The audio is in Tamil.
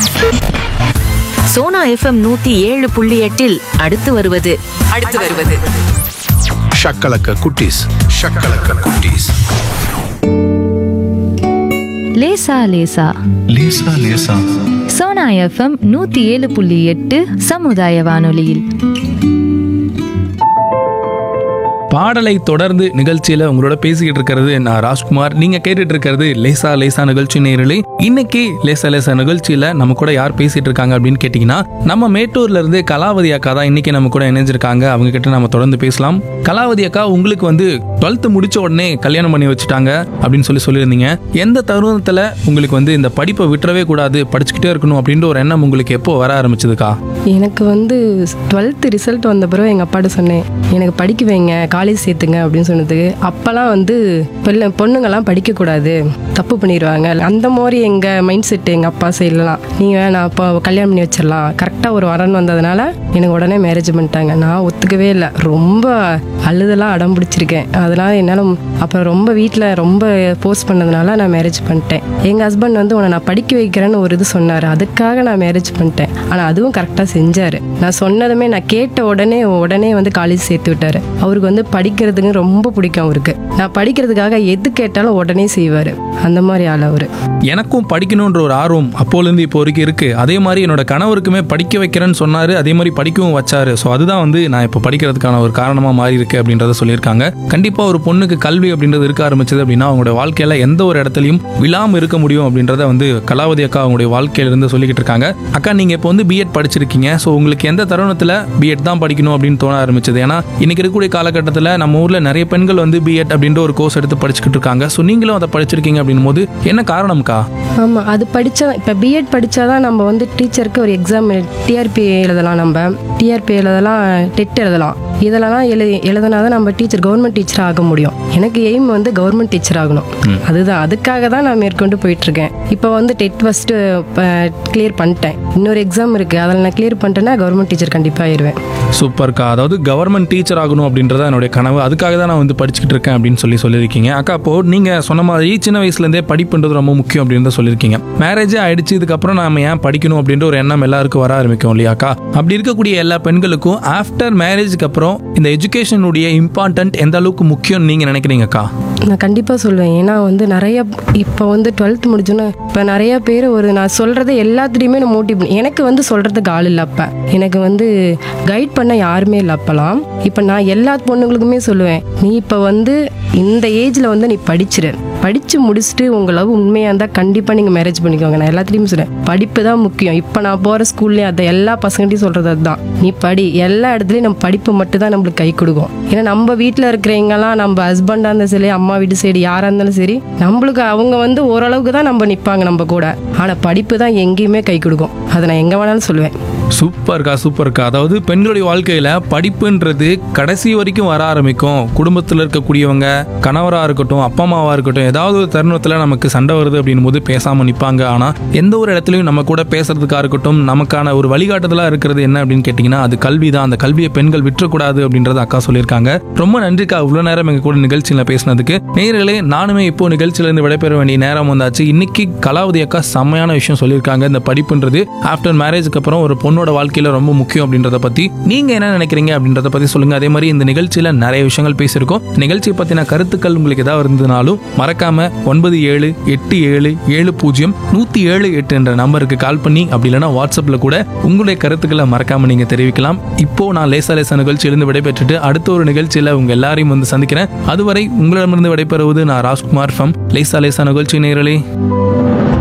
சோனா எஃப்எம் நூத்தி ஏழு புள்ளி எட்டில் அடுத்து வருவது அடுத்து வருவது ஷக்கலக்க குட்டீஸ் ஷக்கலக்க குட்டீஸ் லேசா லேசா லேசா லேசா சோனா எஃப்எம் நூத்தி ஏழு புள்ளி எட்டு சமுதாய வானொலியில் பாடலை தொடர்ந்து நிகழ்ச்சியில உங்களோட பேசிக்கிட்டு இருக்கிறது நான் ராஜ்குமார் நீங்க கேட்டுட்டு இருக்கிறது லேசா லேசா நிகழ்ச்சி நேரலை இன்னைக்கு லேசா லேசா நிகழ்ச்சியில நம்ம கூட யார் பேசிட்டு இருக்காங்க அப்படின்னு கேட்டீங்கன்னா நம்ம மேட்டூர்ல இருந்து கலாவதி அக்கா தான் இன்னைக்கு நம்ம கூட இணைஞ்சிருக்காங்க அவங்க கிட்ட நம்ம தொடர்ந்து பேசலாம் கலாவதி அக்கா உங்களுக்கு வந்து டுவெல்த் முடிச்ச உடனே கல்யாணம் பண்ணி வச்சுட்டாங்க அப்படின்னு சொல்லி சொல்லியிருந்தீங்க எந்த தருணத்துல உங்களுக்கு வந்து இந்த படிப்பை விட்டுறவே கூடாது படிச்சுக்கிட்டே இருக்கணும் அப்படின்ற ஒரு எண்ணம் உங்களுக்கு எப்போ வர ஆரம்பிச்சதுக்கா எனக்கு வந்து டுவெல்த்து ரிசல்ட் வந்த பிறகு எங்கள் அப்பாட்ட சொன்னேன் எனக்கு படிக்க வைங்க காலேஜ் சேர்த்துங்க அப்படின்னு சொன்னதுக்கு அப்போல்லாம் வந்து பிள்ளை பொண்ணுங்கெல்லாம் படிக்கக்கூடாது தப்பு பண்ணிடுவாங்க அந்த மாதிரி எங்கள் மைண்ட் செட் எங்கள் அப்பா சைட்லலாம் நீங்கள் வேணாம் அப்போ கல்யாணம் பண்ணி வச்சிடலாம் கரெக்டாக ஒரு வரன் வந்ததுனால எனக்கு உடனே மேரேஜ் பண்ணிட்டாங்க நான் ஒத்துக்கவே இல்லை ரொம்ப அழுதெல்லாம் அடம் பிடிச்சிருக்கேன் அதனால் என்னால் அப்புறம் ரொம்ப வீட்டில் ரொம்ப போஸ்ட் பண்ணதுனால நான் மேரேஜ் பண்ணிட்டேன் எங்கள் ஹஸ்பண்ட் வந்து உன்னை நான் படிக்க வைக்கிறேன்னு ஒரு இது சொன்னார் அதுக்காக நான் மேரேஜ் பண்ணிட்டேன் ஆனால் அதுவும் கரெக்டாக செஞ்சார் நான் சொன்னதுமே நான் கேட்ட உடனே உடனே வந்து காலேஜ் சேர்த்து விட்டார் அவருக்கு வந்து படிக்கிறதுக்கு ரொம்ப பிடிக்கும் அவருக்கு நான் படிக்கிறதுக்காக எது கேட்டாலும் உடனே செய்வார் அந்த மாதிரி ஆள் அவர் எனக்கும் படிக்கணுன்ற ஒரு ஆர்வம் அப்போலேருந்து இப்போ வரைக்கும் இருக்கு அதே மாதிரி என்னோட கணவருக்குமே படிக்க வைக்கிறேன்னு சொன்னாரு அதே மாதிரி படிக்கவும் வச்சாரு ஸோ அதுதான் வந்து நான் இப்போ படிக்கிறதுக்கான ஒரு காரணமா மாறி இருக்கு அப்படின்றத சொல்லியிருக்காங்க கண்டிப்பா ஒரு பொண்ணுக்கு கல்வி அப்படின்றது இருக்க ஆரம்பிச்சது அப்படின்னா அவங்களோட வாழ்க்கையில எந்த ஒரு இடத்துலையும் விழாம இருக்க முடியும் அப்படின்றத வந்து கலாவதி அக்கா அவங்களுடைய வாழ்க்கையில இருந்து சொல்லிக்கிட்டு இருக்காங்க அக்கா நீங்க இப்போ வந்து பிஎட் படிச்சிருக்கீங்க ஸோ உங்களுக்கு எந்த தருணத்துல பிஎட் தான் படிக்கணும் அப்படின்னு தோண ஆரம்பிச்சது ஏன்னா இன்னைக்கு இருக்கக்கூடிய காலகட்டத்தில் நம்ம ஊர்ல நிறைய பெண்கள் வந்து பிஎட் அப்படின்ற ஒரு கோர்ஸ் எடுத்து படிச்சுக்கிட்டு இருக்காங்க ஸோ நீங்களும் அதை படிச்சிருக்கீங்க அப்படின்னும் போது என்ன காரணம்க்கா ஆமாம் அது படித்தா இப்போ பிஎட் படித்தா தான் நம்ம வந்து டீச்சருக்கு ஒரு எக்ஸாம் டிஆர்பி எழுதலாம் நம்ம டிஆர்பி எழுதலாம் டெட் எழுதலாம் இதெல்லாம் எழு எழுதுனா தான் நம்ம டீச்சர் கவர்மெண்ட் டீச்சர் ஆக முடியும் எனக்கு எய்ம் வந்து கவர்மெண்ட் டீச்சர் ஆகணும் அதுதான் அதுக்காக தான் நான் மேற்கொண்டு போயிட்டுருக்கேன் இப்போ வந்து டெட் ஃபஸ்ட்டு கிளியர் பண்ணிட்டேன் இன்னொரு எக்ஸாம் இருக்குது அதில் நான் கிளியர் பண்ணிட்டேன்னா கவர்மெண்ட் டீச்சர் கண்டிப்பாக ஆயிடுவேன் சூப்பர்க்கா அதாவது கவர்மெண்ட் டீச்சர் ஆகணும் அப்படின்றத என்னுடைய கனவு அதுக்காக தான் நான் வந்து படிச்சுக்கிட்டு இருக்கேன் அப்படின்னு சொல்லி சொல்லியிருக்கீங்க அக்கா அப்போ நீங்க சொன்ன மாதிரி சின்ன வயசுலேருந்தே படிப்புன்றது ரொம்ப முக்கியம் அப்படின்னு சொல்லியிருக்கீங்க மேரேஜே ஆயிடுச்சு இதுக்கப்புறம் நாம ஏன் படிக்கணும் அப்படின்ற ஒரு எண்ணம் எல்லாருக்கும் வர ஆரம்பிக்கும் இல்லையாக்கா அப்படி இருக்கக்கூடிய எல்லா பெண்களுக்கும் ஆஃப்டர் மேரேஜ்க்கு அப்புறம் இந்த எஜுகேஷனுடைய இம்பார்ட்டன்ட் எந்த அளவுக்கு முக்கியம் நீங்க நினைக்கிறீங்கக்கா நான் கண்டிப்பாக சொல்லுவேன் ஏன்னா வந்து நிறைய இப்போ வந்து டுவெல்த் முடிச்சோன்னா இப்போ நிறைய பேர் ஒரு நான் சொல்கிறத எல்லாத்துலேயுமே நான் மோட்டிவ் பண்ணி எனக்கு வந்து சொல்கிறதுக்கு ஆள் இல்லை அப்போ எனக்கு வந்து கைட் பண்ண யாருமே இல்லை அப்போலாம் இப்போ நான் எல்லா பொண்ணுங்களுக்குமே சொல்லுவேன் நீ இப்போ வந்து இந்த ஏஜில் வந்து நீ படிச்சிரு படித்து முடிச்சுட்டு உங்கள் லவ் உண்மையாக இருந்தால் கண்டிப்பாக நீங்கள் மேரேஜ் பண்ணிக்கோங்க நான் எல்லாத்துலேயும் சொல்லுவேன் படிப்பு தான் முக்கியம் இப்போ நான் போகிற ஸ்கூல்லேயும் அதை எல்லா பசங்கள்ட்டையும் சொல்கிறது அதுதான் நீ படி எல்லா இடத்துலையும் நம்ம படிப்பு மட்டும் தான் நம்மளுக்கு கை கொடுக்கும் ஏன்னா நம்ம வீட்டில் இருக்கிறவங்கலாம் நம்ம ஹஸ்பண்டாக இருந்தாலும் சரி அம்மா வீட்டு சைடு யாராக இருந்தாலும் சரி நம்மளுக்கு அவங்க வந்து ஓரளவுக்கு தான் நம்ம நிற்பாங்க நம்ம கூட ஆனால் படிப்பு தான் எங்கேயுமே கை கொடுக்கும் அதை நான் எங்கே வேணாலும் சொல்லுவேன் சூப்பர்க்கா சூப்பர்க்கா அதாவது பெண்களுடைய வாழ்க்கையில படிப்புன்றது கடைசி வரைக்கும் வர ஆரம்பிக்கும் குடும்பத்தில் இருக்கக்கூடியவங்க கணவராக இருக்கட்டும் அப்பா அம்மாவாக இருக்கட்டும் ஏதாவது ஒரு தருணத்தில் நமக்கு சண்டை வருது அப்படின்னும் போது பேசாமல் நிற்பாங்க ஆனால் எந்த ஒரு இடத்துலையும் நம்ம கூட பேசுறதுக்காக இருக்கட்டும் நமக்கான ஒரு வழிகாட்டுதலாக இருக்கிறது என்ன அப்படின்னு கேட்டிங்கன்னா அது கல்வி தான் அந்த கல்வியை பெண்கள் விட்டுறக்கூடாது அப்படின்றத அக்கா சொல்லியிருக்காங்க ரொம்ப நன்றிக்கா இவ்வளோ நேரம் எங்க கூட நிகழ்ச்சியில் பேசினதுக்கு நேர்களே நானுமே இப்போ நிகழ்ச்சியிலேருந்து விடைபெற வேண்டிய நேரம் வந்தாச்சு இன்னைக்கு கலாவதி அக்கா செம்மையான விஷயம் சொல்லியிருக்காங்க இந்த படிப்புன்றது ஆஃப்டர் மேரேஜ்க்கு அப்புறம் ஒரு பொண்ணோட வாழ்க்கையில ரொம்ப முக்கியம் அப்படின்றத பத்தி நீங்க என்ன நினைக்கிறீங்க அப்படின்றத பத்தி சொல்லுங்க அதே மாதிரி இந்த நிகழ்ச்சியில நிறைய விஷயங்கள் பேசியிருக்கோம் நிகழ்ச்சியை பத்தின கருத்துக்கள் உங்களுக்கு ஏதாவது இருந்ததுனாலும் மறக்காம ஒன்பது ஏழு எட்டு ஏழு ஏழு பூஜ்ஜியம் நூத்தி ஏழு எட்டு என்ற நம்பருக்கு கால் பண்ணி அப்படி இல்லைன்னா வாட்ஸ்அப்ல கூட உங்களுடைய கருத்துக்களை மறக்காம நீங்க தெரிவிக்கலாம் இப்போ நான் லேசா லேசா நிகழ்ச்சியிலிருந்து விடைபெற்றுட்டு அடுத்த ஒரு நிகழ்ச்சியில உங்க எல்லாரையும் வந்து சந்திக்கிறேன் அதுவரை உங்களிடமிருந்து விடைபெறுவது நான் ராஜ்குமார் ஃபம் லேசா லேசா நிகழ்ச்சி நேரலே